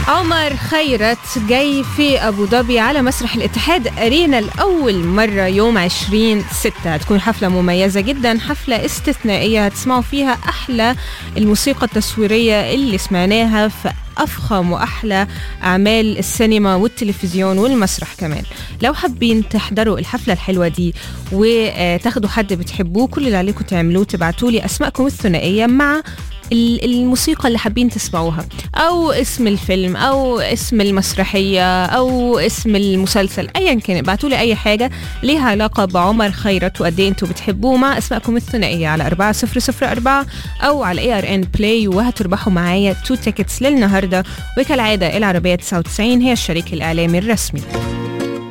عمر خيرت جاي في أبو ظبي على مسرح الاتحاد أرينا لأول مرة يوم 20 ستة هتكون حفلة مميزة جدا حفلة استثنائية هتسمعوا فيها أحلى الموسيقى التصويرية اللي سمعناها في أفخم وأحلى أعمال السينما والتلفزيون والمسرح كمان لو حابين تحضروا الحفلة الحلوة دي وتاخدوا حد بتحبوه كل اللي عليكم تعملوه تبعتوا لي أسماءكم الثنائية مع ال- الموسيقى اللي حابين تسمعوها او اسم الفيلم او اسم المسرحيه او اسم المسلسل ايا كان ابعتوا لي اي حاجه ليها علاقه بعمر خيرت وقد ايه انتوا بتحبوه مع اسمائكم الثنائيه على 4004 او على اي ار ان بلاي وهتربحوا معايا تو تيكتس للنهارده وكالعاده العربيه 99 هي الشريك الاعلامي الرسمي